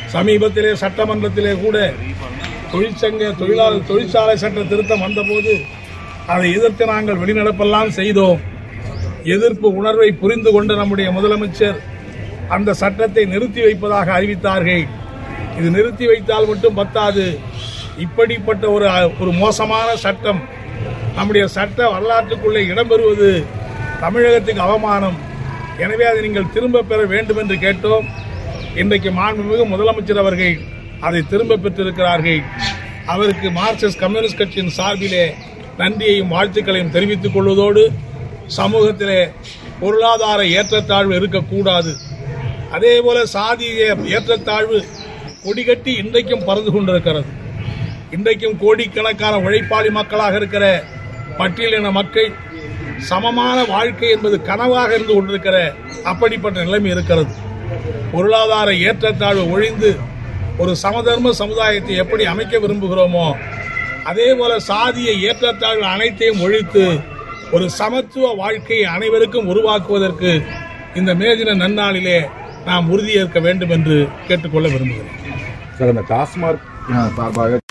சமீபத்திலே சட்டமன்றத்திலே கூட தொழிற்சங்க தொழிலாளர் தொழிற்சாலை சட்ட திருத்தம் வந்தபோது அதை எதிர்த்து நாங்கள் வெளிநடப்பெல்லாம் செய்தோம் எதிர்ப்பு உணர்வை புரிந்து கொண்ட நம்முடைய முதலமைச்சர் அந்த சட்டத்தை நிறுத்தி வைப்பதாக அறிவித்தார்கள் இது நிறுத்தி வைத்தால் மட்டும் பத்தாது இப்படிப்பட்ட ஒரு ஒரு மோசமான சட்டம் நம்முடைய சட்ட வரலாற்றுக்குள்ளே இடம்பெறுவது தமிழகத்துக்கு அவமானம் எனவே அதை நீங்கள் திரும்ப பெற வேண்டும் என்று கேட்டோம் இன்றைக்கு மாண்புமிகு முதலமைச்சர் அவர்கள் அதை திரும்ப பெற்றிருக்கிறார்கள் அவருக்கு மார்க்சிஸ்ட் கம்யூனிஸ்ட் கட்சியின் சார்பிலே நன்றியையும் வாழ்த்துக்களையும் தெரிவித்துக் கொள்வதோடு சமூகத்திலே பொருளாதார ஏற்றத்தாழ்வு இருக்கக்கூடாது அதே போல சாதிய ஏற்றத்தாழ்வு கொடிகட்டி இன்றைக்கும் பறந்து கொண்டிருக்கிறது இன்றைக்கும் கோடிக்கணக்கான உழைப்பாளி மக்களாக இருக்கிற பட்டியலின மக்கள் சமமான வாழ்க்கை என்பது கனவாக இருந்து கொண்டிருக்கிற அப்படிப்பட்ட நிலைமை இருக்கிறது பொருளாதார ஏற்றத்தாழ்வு ஒழிந்து ஒரு சமதர்ம சமுதாயத்தை எப்படி அமைக்க விரும்புகிறோமோ அதே போல சாதிய ஏற்றத்தாழ்வு அனைத்தையும் ஒழித்து ஒரு சமத்துவ வாழ்க்கையை அனைவருக்கும் உருவாக்குவதற்கு இந்த மேதின நன்னாளிலே நாம் உறுதியேற்க வேண்டும் என்று கேட்டுக்கொள்ள விரும்புகிறேன் சார் அந்த டாஸ்மார்க் சார்பாக